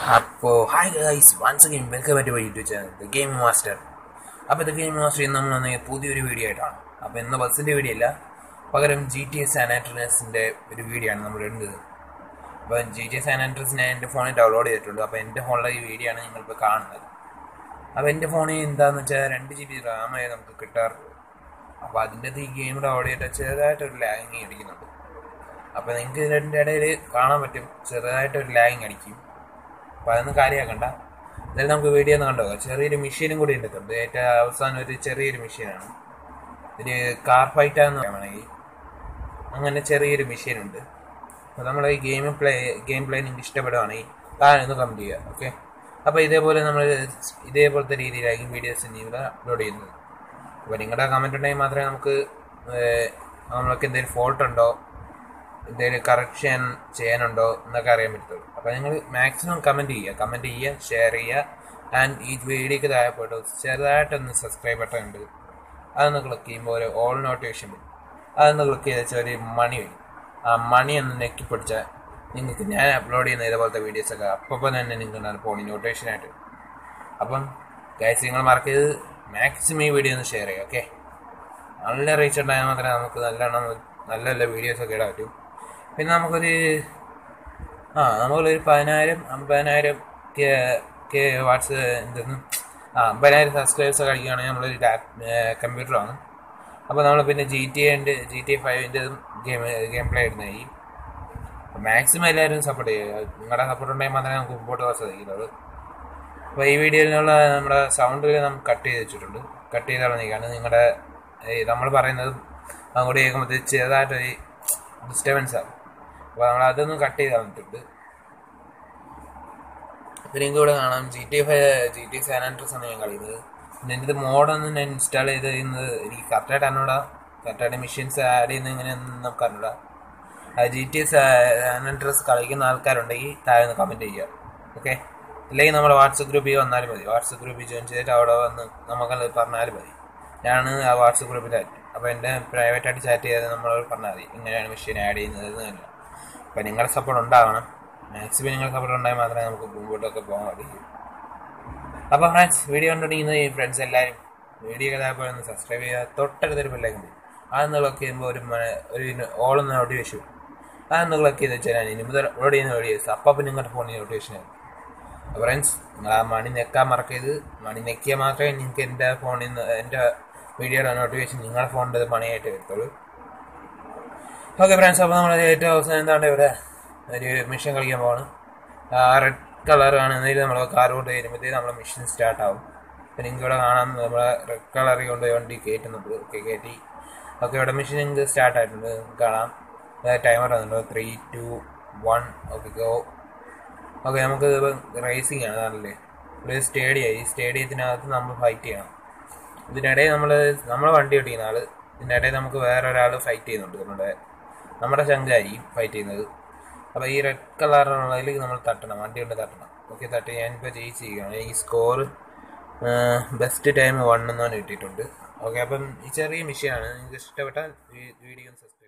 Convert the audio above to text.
അപ്പോൾ hi guys once again welcome back my YouTube channel the game master അപ്പോൾ the game master ഇന്ന് നമ്മൾ വന്ന പുതിയൊരു വീഡിയോ ആയിട്ടാണ് അപ്പോൾ ഇന്ന് ബസ്സിൻ്റെ വീഡിയോ അല്ല പകരം ജി ടി എസ് സാനാട്രസിൻ്റെ ഒരു വീഡിയോ ആണ് നമ്മൾ ഇടുന്നത് അപ്പോൾ ജി ടി എസ് സാനാട്രസ് ഞാൻ എൻ്റെ ഫോണിൽ ഡൗൺലോഡ് ചെയ്തിട്ടുണ്ട് അപ്പോൾ എൻ്റെ ഫോണിലെ ഈ വീഡിയോ ആണ് നിങ്ങളിപ്പോൾ കാണുന്നത് അപ്പോൾ എൻ്റെ ഫോണിൽ എന്താണെന്ന് വെച്ചാൽ രണ്ട് ജി ബി റാമേ നമുക്ക് കിട്ടാറുള്ളൂ അപ്പോൾ അതിൻ്റെ ഈ ഗെയിം ഡൗൺലോഡ് ചെയ്തിട്ട് ചെറുതായിട്ടൊരു ലാഗിങ് അടിക്കുന്നുണ്ട് അപ്പോൾ നിങ്ങൾക്ക് ഇതിൻ്റെ ഇടയിൽ കാണാൻ പറ്റും ചെറുതായിട്ടൊരു ലാഗിങ് അടിക്കും അപ്പോൾ അതൊന്നും കാര്യമാക്കണ്ട എന്തായാലും നമുക്ക് വീഡിയോ ഒന്ന് കണ്ടോ ചെറിയൊരു മെഷീനും കൂടി ഉണ്ട് ഏറ്റവും അവസാനം ഒരു ചെറിയൊരു മെഷീനാണ് ഒരു കാർ ഫൈറ്റാന്ന് വേണമെങ്കിൽ അങ്ങനെ ചെറിയൊരു മെഷീനുണ്ട് അപ്പോൾ നമ്മൾ ഈ ഗെയിം പ്ലേ ഗെയിം പ്ലേ നിങ്ങൾക്ക് ഇഷ്ടപ്പെടുകയാണെങ്കിൽ താഴെ ഒന്ന് കമൻറ്റ് ചെയ്യുക ഓക്കെ അപ്പോൾ ഇതേപോലെ നമ്മൾ ഇതേപോലത്തെ രീതിയിലായിരിക്കും വീഡിയോസ് ഇവിടെ അപ്ലോഡ് ചെയ്യുന്നത് അപ്പോൾ നിങ്ങളുടെ കമൻറ്റ് ഉണ്ടെങ്കിൽ മാത്രമേ നമുക്ക് ഏഹ്, നമ്മൾക്ക് എന്തെങ്കിലും ഫോൾട്ട് ഉണ്ടോ എന്തെങ്കിലും കറക്ഷൻ ചെയ്യാനുണ്ടോ എന്നൊക്കെ അറിയാൻ പറ്റത്തുള്ളൂ അപ്പോൾ നിങ്ങൾ മാക്സിമം കമൻറ്റ് ചെയ്യുക കമൻറ്റ് ചെയ്യുക ഷെയർ ചെയ്യുക ആൻഡ് ഈ വീഡിയോക്ക് താഴെ പോയിട്ട് ചെറുതായിട്ടൊന്ന് സബ്സ്ക്രൈബ് ബട്ടൺ ഉണ്ട് അതൊന്ന് ക്ലിക്ക് ചെയ്യുമ്പോൾ ഒരു ഓൾ നോട്ടിഫിക്കേഷൻ വരും അതൊന്ന് ക്ലിക്ക് ചെയ്ത് വെച്ചാൽ ഒരു മണി വരും ആ മണി ഒന്ന് നെക്കി പിടിച്ചാൽ നിങ്ങൾക്ക് ഞാൻ അപ്ലോഡ് ചെയ്യുന്ന ഇതേപോലത്തെ വീഡിയോസൊക്കെ അപ്പോൾ തന്നെ നിങ്ങൾക്ക് ഫോണിൽ നോട്ടിഫിക്കേഷനായിട്ട് വരും. അപ്പം ഗൈസ് നിങ്ങൾ മറക്കരുത് മാക്സിമം ഈ വീഡിയോ ഒന്ന് ഷെയർ ചെയ്യുക ഓക്കെ നല്ല റീച്ച് ഉണ്ടായാൽ മാത്രമേ നമുക്ക് നല്ലോണം നല്ല നല്ല വീഡിയോസൊക്കെ ഇടാൻ പറ്റൂ പിന്നെ നമുക്കൊരു ആ നമുക്കൊരു പതിനായിരം അമ്പതിനായിരം കെ കെ വാട്സ് എന്തെന്ന് ആ അമ്പതിനായിരം സബ്സ്ക്രൈബേഴ്സ് കഴിക്കുകയാണെങ്കിൽ നമ്മളൊരു കമ്പ്യൂട്ടറാണ് അപ്പോൾ നമ്മൾ പിന്നെ ജി ടി എൻ്റെ ജി ടി ഫൈവിൻ്റെ ഗെയിം ഗെയിം പ്ലേ ഇടുന്നതായി മാക്സിമം എല്ലാവരും സപ്പോർട്ട് ചെയ്യുക നിങ്ങളുടെ സപ്പോർട്ട് ഉണ്ടെങ്കിൽ മാത്രമേ നമുക്ക് മുമ്പോട്ട് പോകാൻ സാധിക്കുള്ളൂ അപ്പോൾ ഈ വീഡിയോയിലുള്ള നമ്മുടെ സൗണ്ടിൽ നമുക്ക് കട്ട് ചെയ്ത് വെച്ചിട്ടുണ്ട് കട്ട് ചെയ്ത് കളഞ്ഞിരിക്കുകയാണ് നിങ്ങളുടെ നമ്മൾ പറയുന്നത് അങ്ങോട്ട് കേൾക്കുമ്പോൾ ചെറുതായിട്ടൊരു ഡിസ്റ്റർബൻസ് ആവും അപ്പോൾ നമ്മൾ അതൊന്നും കട്ട് ചെയ്ത് കളഞ്ഞിട്ടുണ്ട് പിന്നെ നിങ്ങൾക്ക് ഇവിടെ കാണാം G T five G T San Andreas ആണ് ഞാൻ കളിക്കുന്നത് പിന്നെ എൻ്റെ മോഡൊന്നും ഞാൻ ഇൻസ്റ്റാൾ ചെയ്ത് ചെയ്യുന്നത് എനിക്ക് കറക്റ്റായിട്ട് അറിഞ്ഞൂടാ കറക്റ്റായിട്ട് മെഷീൻസ് ആഡ് ചെയ്യുന്നത് എങ്ങനെയാണെന്ന് നമുക്ക് അറിഞ്ഞൂടാ ആ ജി ടി സാൻ ആൻഡ്രസ് കളിക്കുന്ന ആൾക്കാരുണ്ടെങ്കിൽ താഴെ ഒന്ന് കമൻറ്റ് ചെയ്യുക ഓക്കെ ഇല്ലെങ്കിൽ നമ്മുടെ വാട്സപ്പ് ഗ്രൂപ്പിൽ വന്നാലും മതി വാട്സപ്പ് ഗ്രൂപ്പിൽ ജോയിൻ ചെയ്തിട്ട് അവിടെ വന്ന് നമുക്കത് പറഞ്ഞാലും മതി ഞാൻ ആ വാട്സപ്പ് ഗ്രൂപ്പിൽ അപ്പോൾ എൻ്റെ പ്രൈവറ്റായിട്ട് ചാറ്റ് ചെയ്ത് നമ്മളോട് പറഞ്ഞാൽ മതി ഇങ്ങനെയാണ് മെഷീൻ ആഡ് ചെയ്യുന്നത് എന്നല്ല അപ്പോൾ നിങ്ങളുടെ സപ്പോർട്ട് ഉണ്ടാവണം മാക്സിമം നിങ്ങളുടെ സപ്പോർട്ട് ഉണ്ടായാൽ മാത്രമേ നമുക്ക് മുമ്പോട്ടൊക്കെ പോകാൻ സാധിക്കൂ അപ്പോൾ ഫ്രണ്ട്സ് വീഡിയോ കണ്ടുകൊണ്ടിരിക്കുന്ന ഈ ഫ്രണ്ട്സ് എല്ലാവരും വീഡിയോ കഥാപോലെ ഒന്ന് സബ്സ്ക്രൈബ് ചെയ്യുക തൊട്ടടുത്തൊരു ബെല്ലൈക്കൻ വരും അതൊന്ന് ക്ലിക്ക് ചെയ്യുമ്പോൾ ഒരു മ- ഒരു ഓളൊന്ന് നോട്ടിഫിക്കേഷൻ വരും അതൊന്ന് ക്ലിക്ക് ചെയ്ത് വെച്ചാൽ ഞാൻ ഇനി മുതൽ അപ്ലോഡ് ചെയ്യുന്ന വീഡിയോസ് അപ്പം നിങ്ങളുടെ ഫോണിൽ നോട്ടിഫിക്കേഷൻ ആവും ഫ്രണ്ട്സ് നിങ്ങൾ ആ മണി നെക്കാൻ മറക്കരുത് മണി നെക്കിയാൽ മാത്രമേ നിങ്ങൾക്ക് എൻ്റെ ഫോണിൽ നിന്ന് എൻ്റെ വീഡിയോയുടെ നോട്ടിഫിക്കേഷൻ നിങ്ങളുടെ ഫോണിൻ്റെ മണിയായിട്ട് വരത്തുള്ളൂ ഓക്കെ ഫ്രണ്ട്സ് അപ്പോൾ നമ്മൾ ഏറ്റവും അവസാനം എന്താണ് ഇവിടെ ഒരു മിഷൻ കളിക്കാൻ പോവാണ് ആ റെഡ് കളറാണ് എന്നിട്ട് നമ്മൾ കാർ കൊണ്ട് വരുമ്പോഴത്തേക്ക് നമ്മളെ മിഷൻ സ്റ്റാർട്ട് ആവും അപ്പം നിങ്ങൾക്ക് ഇവിടെ കാണാം നമ്മളെ റെഡ് കളറിൽ കൊണ്ട് വണ്ടി കയറ്റുന്നുണ്ട് ഓക്കെ കയറ്റി ഓക്കെ ഇവിടെ മിഷൻ നിങ്ങൾക്ക് സ്റ്റാർട്ട് ആയിട്ടുണ്ട് നിങ്ങൾക്ക് കാണാം ടൈമർ വന്നിട്ടുണ്ട് three two one okay go okay നമുക്ക് റേസിംഗ് ആണ് നല്ലേ ഒരു സ്റ്റേഡിയം ഈ സ്റ്റേഡിയത്തിനകത്ത് നമ്മൾ ഫൈറ്റ് ചെയ്യണം ഇതിനിടയിൽ നമ്മൾ നമ്മളെ വണ്ടി ഓടിക്കുന്ന ആള് ഇതിനിടയിൽ നമുക്ക് വേറെ ഒരാൾ ഫൈറ്റ് ചെയ്യുന്നുണ്ട് നമ്മുടെ നമ്മുടെ ശങ്കാരി ഫൈറ്റ് ചെയ്യുന്നത് അപ്പോൾ ഈ റെഡ് കളറിനുള്ളതിൽ നമ്മൾ തട്ടണം വണ്ടി കൊണ്ട് തട്ടണം ഓക്കെ തട്ടി ഞാനിപ്പോൾ ജയിച്ചിരിക്കുകയാണ് ഈ സ്കോർ ബെസ്റ്റ് ടൈം വൺ എന്നാണ് കിട്ടിയിട്ടുണ്ട് ഓക്കെ അപ്പം ഈ ചെറിയ മിഷീനാണ് നിങ്ങൾക്ക് ഇഷ്ടപ്പെട്ടാൽ വീഡിയോ